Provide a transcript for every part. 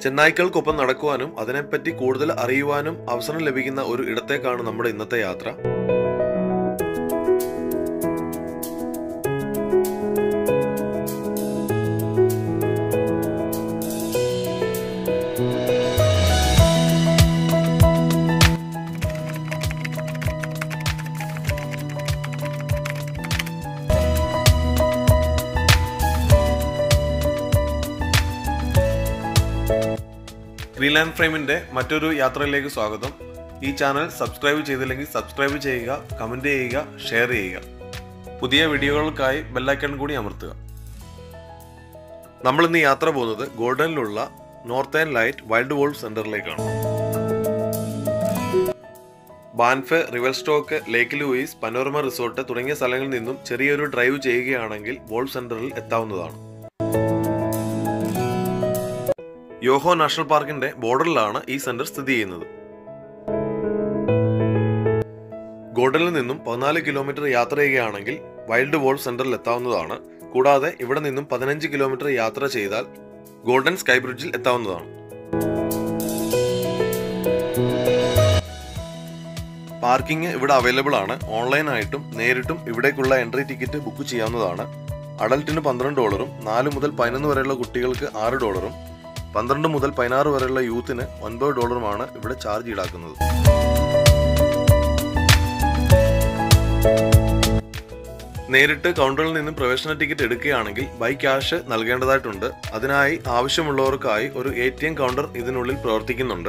ചെന്നായ്ക്കൾക്കൊപ്പം നടക്കുവാനും അതിനെപ്പറ്റി കൂടുതൽ അറിയുവാനും അവസരം ലഭിക്കുന്ന ഒരു ഇടത്തേക്കാണ് നമ്മുടെ ഇന്നത്തെ യാത്ര ഗ്രീൻലാൻഡ് ഫ്രെയിമിന്റെ മറ്റൊരു യാത്രയിലേക്ക് സ്വാഗതം ഈ ചാനൽ സബ്സ്ക്രൈബ് ചെയ്തില്ലെങ്കിൽ സബ്സ്ക്രൈബ് ചെയ്യുക കമന്റ് ചെയ്യുക ഷെയർ ചെയ്യുക പുതിയ വീഡിയോകൾക്കായി ബെല്ലൈക്കൺ കൂടി അമർത്തുക നമ്മൾ ഇന്ന് യാത്ര പോകുന്നത് ഗോൾഡനിലുള്ള north and light wild wolf സെന്ററിലേക്കാണ് Banff Revelstoke Lake Louise Panorama resort തുടങ്ങിയ സ്ഥലങ്ങളിൽ നിന്നും ചെറിയൊരു ഡ്രൈവ് ചെയ്യുകയാണെങ്കിൽ വോൾഫ് സെന്ററിൽ എത്താവുന്നതാണ് യോഹോ നാഷണൽ പാർക്കിന്റെ ബോർഡറിലാണ് ഈ സെന്റർ സ്ഥിതി ചെയ്യുന്നത് ഗോൾഡനിൽ നിന്നും പതിനാല് കിലോമീറ്റർ യാത്ര ചെയ്യുകയാണെങ്കിൽ വൈൽഡ് വോൾഫ് സെന്ററിൽ എത്താവുന്നതാണ് കൂടാതെ ഇവിടെ നിന്നും പതിനഞ്ച് കിലോമീറ്റർ യാത്ര ചെയ്താൽ ഗോൾഡൻ സ്കൈ ബ്രിഡ്ജിൽ എത്താവുന്നതാണ് പാർക്കിംഗ് ഇവിടെ അവൈലബിൾ ആണ് ഓൺലൈനായിട്ടും നേരിട്ടും ഇവിടേക്കുള്ള എൻട്രി ടിക്കറ്റ് ബുക്ക് ചെയ്യാവുന്നതാണ് അഡൽട്ടിന് പന്ത്രണ്ട് ഡോളറും നാല് മുതൽ പതിനൊന്ന് വരെയുള്ള കുട്ടികൾക്ക് ആറ് ഡോളറും പന്ത്രണ്ട് മുതൽ പതിനാറ് വരെയുള്ള യൂത്തിന് ഒൻപത് ഡോളറുമാണ് ഇവിടെ ചാർജ് ഈടാക്കുന്നത് നേരിട്ട് കൗണ്ടറിൽ നിന്നും പ്രവേശന ടിക്കറ്റ് എടുക്കുകയാണെങ്കിൽ ബൈ ക്യാഷ് നൽകേണ്ടതായിട്ടുണ്ട് അതിനായി ആവശ്യമുള്ളവർക്കായി ഒരു എ ടി എം കൗണ്ടർ ഇതിനുള്ളിൽ പ്രവർത്തിക്കുന്നുണ്ട്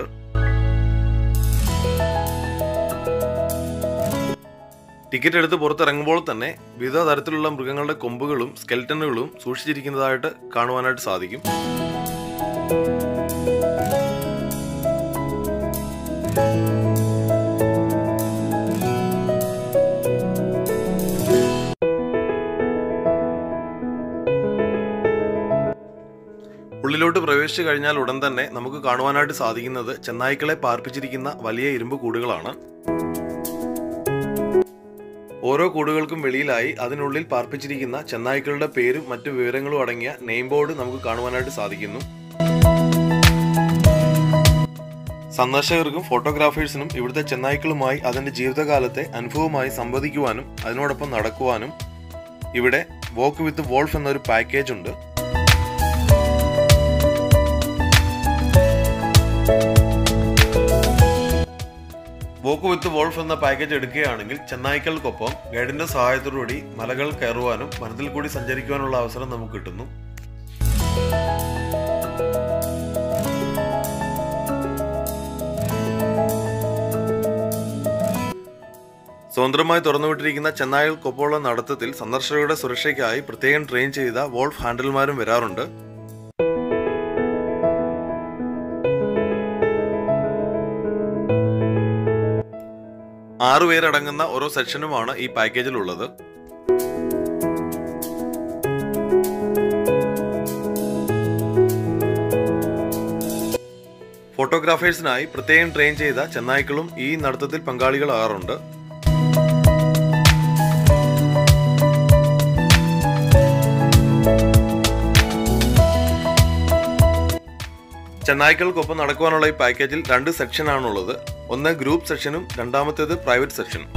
ടിക്കറ്റ് എടുത്ത് പുറത്തിറങ്ങുമ്പോൾ തന്നെ വിവിധ തരത്തിലുള്ള മൃഗങ്ങളുടെ കൊമ്പുകളും സ്കെൽറ്റനുകളും സൂക്ഷിച്ചിരിക്കുന്നതായിട്ട് കാണുവാനായിട്ട് സാധിക്കും ഉള്ളിലോട്ട് പ്രവേശിച്ചു കഴിഞ്ഞാൽ ഉടൻ തന്നെ നമുക്ക് കാണുവാനായിട്ട് സാധിക്കുന്നത് ചെന്നായ്ക്കളെ പാർപ്പിച്ചിരിക്കുന്ന വലിയ ഇരുമ്പ് കൂടുകളാണ് ഓരോ കൂടുകൾക്കും വെളിയിലായി അതിനുള്ളിൽ പാർപ്പിച്ചിരിക്കുന്ന ചെന്നായ്ക്കളുടെ പേരും മറ്റു വിവരങ്ങളും അടങ്ങിയ നെയിം ബോർഡ് നമുക്ക് കാണുവാനായിട്ട് സാധിക്കുന്നു സന്ദർശകർക്കും ഫോട്ടോഗ്രാഫേഴ്സിനും ഇവിടുത്തെ ചെന്നായ്ക്കളുമായി അതിന്റെ ജീവിതകാലത്തെ അനുഭവമായി സംവദിക്കുവാനും അതിനോടൊപ്പം നടക്കുവാനും ഇവിടെ വോക്ക് വിത്ത് വോൾഫ് എന്നൊരു പാക്കേജ് ഉണ്ട് വോക്ക് വിത്ത് വോൾഫ് എന്ന പാക്കേജ് എടുക്കുകയാണെങ്കിൽ ചെന്നായ്ക്കൾക്കൊപ്പം ഗൈഡിന്റെ സഹായത്തോടുകൂടി മലകൾ കയറുവാനും വനത്തിൽ കൂടി സഞ്ചരിക്കുവാനുള്ള അവസരം നമുക്ക് കിട്ടുന്നു സ്വതന്ത്രമായി തുറന്നുവിട്ടിരിക്കുന്ന ചെന്നായ്ക്കൾക്കൊപ്പമുള്ള നടത്തത്തിൽ സന്ദർശകരുടെ സുരക്ഷയ്ക്കായി പ്രത്യേകം ട്രെയിൻ ചെയ്ത വോൾഫ് ഹാൻഡിൽമാരും വരാറുണ്ട് ആറുപേരടങ്ങുന്ന ഓരോ സെക്ഷനുമാണ് ഈ പാക്കേജിൽ ഉള്ളത് ഫോട്ടോഗ്രാഫേഴ്സിനായി പ്രത്യേകം ട്രെയിൻ ചെയ്ത ചെന്നായ്ക്കളും ഈ നടത്തത്തിൽ പങ്കാളികളാകാറുണ്ട് ചെന്നായ്ക്കൾക്കൊപ്പം നടക്കുവാനുള്ള ഈ പാക്കേജിൽ രണ്ട് സെക്ഷനാണുള്ളത് ഒന്ന് ഗ്രൂപ്പ് സെക്ഷനും രണ്ടാമത്തേത് പ്രൈവറ്റ് സെക്ഷനും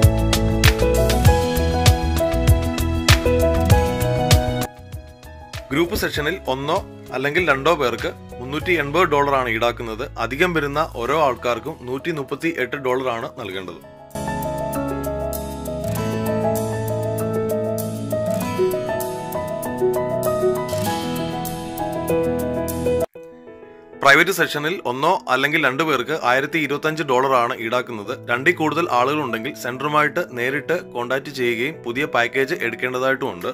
ഗ്രൂപ്പ് സെക്ഷനിൽ ഒന്നോ അല്ലെങ്കിൽ രണ്ടോ പേർക്ക് മുന്നൂറ്റി എൺപത് ഡോളറാണ് ഈടാക്കുന്നത് അധികം വരുന്ന ഓരോ ആൾക്കാർക്കും നൂറ്റി മുപ്പത്തി എട്ട് ഡോളറാണ് നൽകേണ്ടത് പ്രൈവറ്റ് സെക്ഷനിൽ ഒന്നോ അല്ലെങ്കിൽ രണ്ടു പേർക്ക് ആയിരത്തി ഇരുപത്തഞ്ച് ഡോളറാണ് ഈടാക്കുന്നത് രണ്ടിൽ കൂടുതൽ ആളുകളുണ്ടെങ്കിൽ സെന്ററുമായിട്ട് നേരിട്ട് കോൺടാക്ട് ചെയ്യുകയും പുതിയ പാക്കേജ് എടുക്കേണ്ടതായിട്ടുമുണ്ട്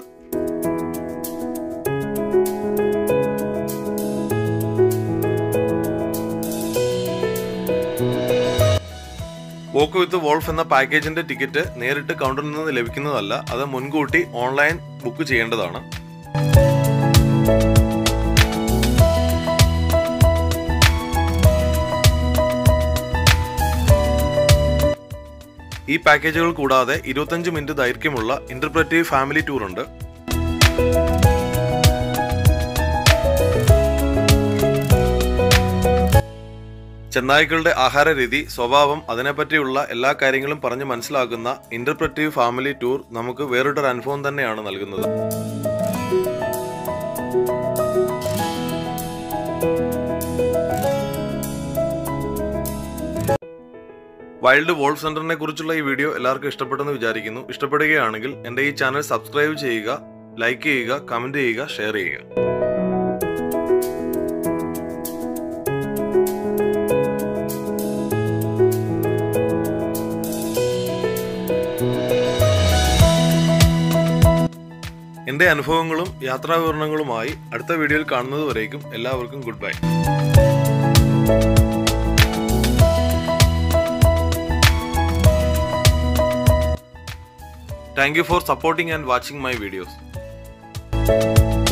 വോക്ക് വിത്ത് വോൾഫ് എന്ന പാക്കേജിന്റെ ടിക്കറ്റ് നേരിട്ട് കൗണ്ടറിൽ നിന്ന് ലഭിക്കുന്നതല്ല അത് മുൻകൂട്ടി ഓൺലൈൻ ബുക്ക് ചെയ്യേണ്ടതാണ് ഈ പാക്കേജുകൾ കൂടാതെ ഇരുപത്തഞ്ച് മിനിറ്റ് ദൈർഘ്യമുള്ള ഇന്റർപ്രറ്റീവ് ഫാമിലി ടൂർ ഉണ്ട് ചെന്നായ്ക്കളുടെ ആഹാര രീതി സ്വഭാവം അതിനെപ്പറ്റിയുള്ള എല്ലാ കാര്യങ്ങളും പറഞ്ഞ് മനസ്സിലാക്കുന്ന ഇന്റർപ്രറ്റീവ് ഫാമിലി ടൂർ നമുക്ക് വേറിട്ടൊരു അനുഭവം തന്നെയാണ് നൽകുന്നത് വൈൽഡ് വോൾഫ് സെന്ററിനെ കുറിച്ചുള്ള ഈ വീഡിയോ എല്ലാവർക്കും ഇഷ്ടപ്പെട്ടെന്ന് വിചാരിക്കുന്നു ഇഷ്ടപ്പെടുകയാണെങ്കിൽ എൻ്റെ ഈ ചാനൽ സബ്സ്ക്രൈബ് ചെയ്യുക ലൈക്ക് ചെയ്യുക കമന്റ് ചെയ്യുക ഷെയർ ചെയ്യുക എൻ്റെ അനുഭവങ്ങളും യാത്രാവിവരണങ്ങളുമായി അടുത്ത വീഡിയോയിൽ കാണുന്നതുവരേക്കും എല്ലാവർക്കും good bye Thank you for supporting and watching my videos.